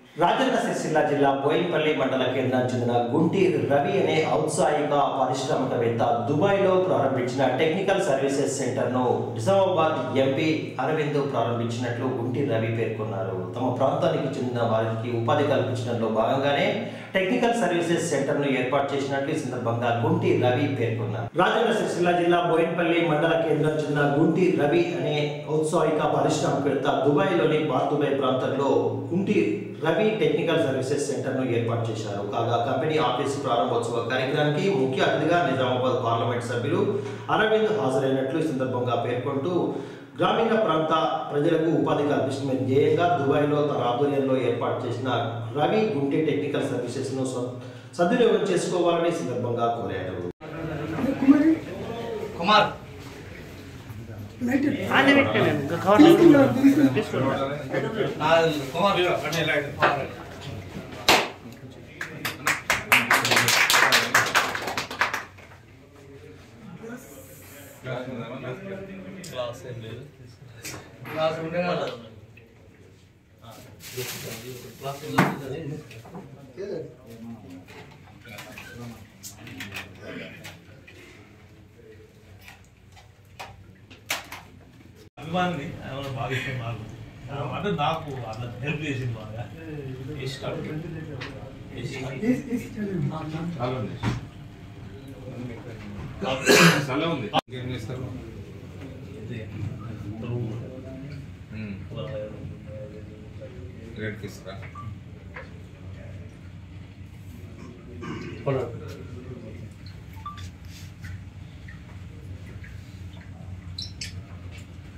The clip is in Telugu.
రాజన్న సిరిసిల్ల జిల్లా బోయినపల్లి మండల కేంద్రానికి చెందిన గుంటి రవి అనే ఔత్సాహిక పారిశ్రామికవేత్త దుబాయ్లో ప్రారంభించిన టెక్నికల్ సర్వీసెస్ సెంటర్ను నిజామాబాద్ ఎంపీ అరవింద్ ప్రారంభించినట్లు గుంటి రవి పేర్కొన్నారు తమ ప్రాంతానికి చెందిన వారికి ఉపాధి కల్పించడంలో భాగంగానే టెక్నికల్ సర్వీసెస్ సెంటర్ను ఏర్పాటు చేసినట్లు ఈ సందర్భంగా గుంటి రవి పేర్కొన్నారు రాజన్న సిరిసిల్ల జిల్లా బోయినపల్లి మండల కేంద్రం చెందిన గుంటి రవి అనే ఔత్సాహిక పారిశ్రామికవేత్త దుబాయ్లోని బార్దుబాయ్ ప్రాంతంలో గుంటి రవి టెక్నికల్ సర్వీసెస్ సెంటర్ను ఏర్పాటు చేశారు కాగా కంపెనీ ఆఫీసు ప్రారంభోత్సవ కార్యక్రమానికి ముఖ్య అతిథిగా నిజామాబాద్ పార్లమెంట్ సభ్యులు అరవింద్ హాజరైనట్లు ఈ సందర్భంగా పేర్కొంటూ గ్రామీణ ప్రాంత ప్రజలకు ఉపాధి కల్పించడమే ధ్యేయంగా దుబాయ్లో తన ఆధ్వర్యంలో ఏర్పాటు చేసిన రవి గుంటి టెక్నికల్ సర్వీసెస్ను స- సద్వినియోగం చేసుకోవాలని ఈ సందర్భంగా కోరారు కుమార్ కుమార్ క్లాస్ ఏం లేదు క్లాస్ ఉండే కదా క్లాస్ ఏం లేదు అభిమాని ఆయన బాగా ఇష్టం నాకు అంటే నాకు అట్లా హెల్ప్ చేసింది బాగా ఇష్టం చాలా ఉంది ఏం చేస్తారు రేట్కి ఇస్తారా